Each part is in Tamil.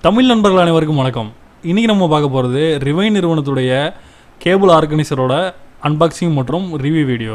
தமிழ் நண்பர்கள் அனைவருக்கும் வணக்கம் இன்றைக்கி நம்ம பார்க்க போகிறது ரிவைன் நிறுவனத்துடைய கேபிள் ஆர்கனைசரோட அன்பாக்சிங் மற்றும் ரிவ்யூ வீடியோ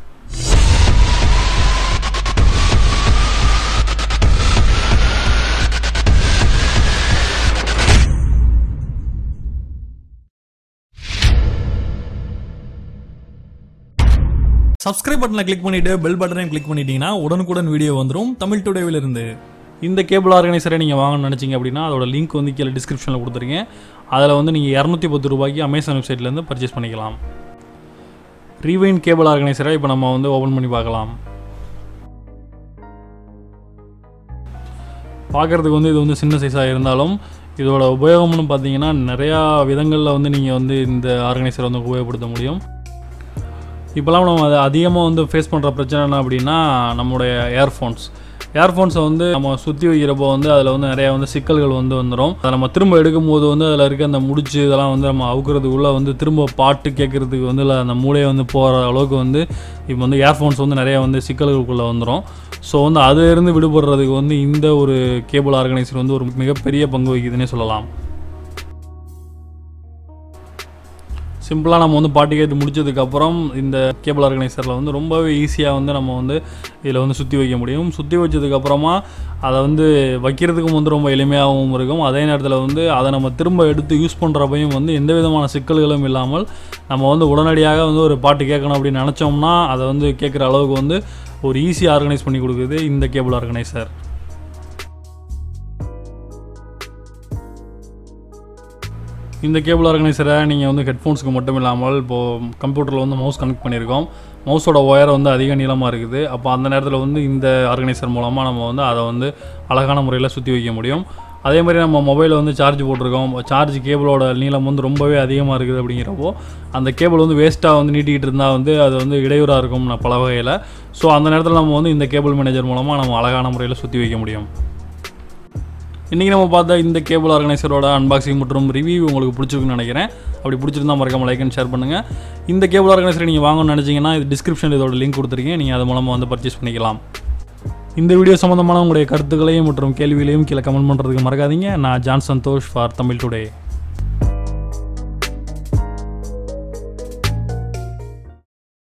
சப்ஸ்கிரைப் பட்டனை கிளிக் பண்ணிட்டு பெல் பட்டனையும் கிளிக் பண்ணிட்டீங்கன்னா உடனுக்குடன் வீடியோ வந்துடும் தமிழ் டுடேவில் இருந்து இந்த கேபிள் ஆர்கனைசரை நீங்கள் வாங்கணும்னு நினச்சிங்க அப்படின்னா அதோட லிங்க் வந்து கீழே டிஸ்கிரிப்ஷனில் கொடுத்துருக்கேன் அதில் வந்து நீங்கள் இரநூத்தி பத்து ரூபாய்க்கு அமேசான் வெப்சைட்லேருந்து பர்ச்சேஸ் பண்ணிக்கலாம் ரீவைன் கேபிள் ஆர்கனைசரை இப்போ நம்ம வந்து ஓப்பன் பண்ணி பார்க்கலாம் பார்க்குறதுக்கு வந்து இது வந்து சின்ன சைஸாக இருந்தாலும் இதோட உபயோகம்னு பார்த்தீங்கன்னா நிறையா விதங்களில் வந்து நீங்கள் வந்து இந்த ஆர்கனைசரை வந்து உபயோகப்படுத்த முடியும் இப்போலாம் நம்ம அதை அதிகமாக வந்து ஃபேஸ் பண்ணுற பிரச்சனை என்ன அப்படின்னா நம்மளுடைய ஏர்ஃபோன்ஸ் ஏர்ஃபோன்ஸை வந்து நம்ம சுற்றி வைக்கிறப்போ வந்து அதில் வந்து நிறையா வந்து சிக்கல்கள் வந்து வந்துடும் அதை நம்ம திரும்ப எடுக்கும்போது வந்து அதில் இருக்க அந்த முடிச்சு இதெல்லாம் வந்து நம்ம அவுக்கிறதுக்குள்ளே வந்து திரும்ப பாட்டு கேட்குறதுக்கு வந்து இல்லை அந்த மூளையை வந்து போகிற அளவுக்கு வந்து இப்போ வந்து ஏர்ஃபோன்ஸ் வந்து நிறையா வந்து சிக்கல்களுக்குள்ளே வந்துடும் ஸோ வந்து அதிலிருந்து விடுபடுறதுக்கு வந்து இந்த ஒரு கேபிள் ஆர்கனைசர் வந்து ஒரு மிகப்பெரிய பங்கு வகிக்குதுன்னே சொல்லலாம் சிம்பிளாக நம்ம வந்து பாட்டு கேட்டு முடிச்சதுக்கப்புறம் இந்த கேபிள் ஆர்கனைசரில் வந்து ரொம்பவே ஈஸியாக வந்து நம்ம வந்து இதில் வந்து சுற்றி வைக்க முடியும் சுற்றி வச்சதுக்கப்புறமா அதை வந்து வைக்கிறதுக்கும் வந்து ரொம்ப எளிமையாகவும் இருக்கும் அதே நேரத்தில் வந்து அதை நம்ம திரும்ப எடுத்து யூஸ் பண்ணுறப்பையும் வந்து எந்த விதமான சிக்கல்களும் இல்லாமல் நம்ம வந்து உடனடியாக வந்து ஒரு பாட்டு கேட்கணும் அப்படின்னு நினச்சோம்னா அதை வந்து கேட்குற அளவுக்கு வந்து ஒரு ஈஸி ஆர்கனைஸ் பண்ணி கொடுக்குது இந்த கேபிள் ஆர்கனைசர் இந்த கேபிள் ஆர்கனைசரை நீங்கள் வந்து ஹெட்ஃபோன்ஸுக்கு மட்டும் இல்லாமல் இப்போது கம்ப்யூட்டரில் வந்து மவுஸ் கனெக்ட் பண்ணியிருக்கோம் மவுஸோட ஒயர் வந்து அதிக நீளமாக இருக்குது அப்போ அந்த நேரத்தில் வந்து இந்த ஆர்கனைசர் மூலமாக நம்ம வந்து அதை வந்து அழகான முறையில் சுற்றி வைக்க முடியும் அதே மாதிரி நம்ம மொபைலில் வந்து சார்ஜ் போட்டிருக்கோம் சார்ஜ் கேபிளோட நீளம் வந்து ரொம்பவே அதிகமாக இருக்குது அப்படிங்கிறப்போ அந்த கேபிள் வந்து வேஸ்ட்டாக வந்து நீட்டிகிட்டு இருந்தால் வந்து அது வந்து இடையூறாக இருக்கும் பல வகையில் ஸோ அந்த நேரத்தில் நம்ம வந்து இந்த கேபிள் மேனேஜர் மூலமாக நம்ம அழகான முறையில் சுற்றி வைக்க முடியும் இன்றைக்கி நம்ம பார்த்த இந்த கேபிள் ஆர்கனைசரோட அன்பாக்சிங் மற்றும் ரிவ்யூ உங்களுக்கு பிடிச்சிருக்குன்னு நினைக்கிறேன் அப்படி பிடிச்சிருந்தா மறக்காம லைக் அண்ட் ஷேர் பண்ணுங்கள் இந்த கேபிள் ஆர்கனைசர் நீங்கள் வாங்கணும்னு நினச்சிங்கன்னா இது டிஸ்கிரிப்ஷனில் இதோட லிங்க் கொடுத்துருக்கீங்க நீங்கள் அது மூலமாக வந்து பர்ச்சேஸ் பண்ணிக்கலாம் இந்த வீடியோ சம்மந்தமான உங்களுடைய கருத்துக்களையும் மற்றும் கேள்விகளையும் கீழே கமெண்ட் பண்ணுறதுக்கு மறக்காதீங்க நான் ஜான் சந்தோஷ் ஃபார் தமிழ் டுடே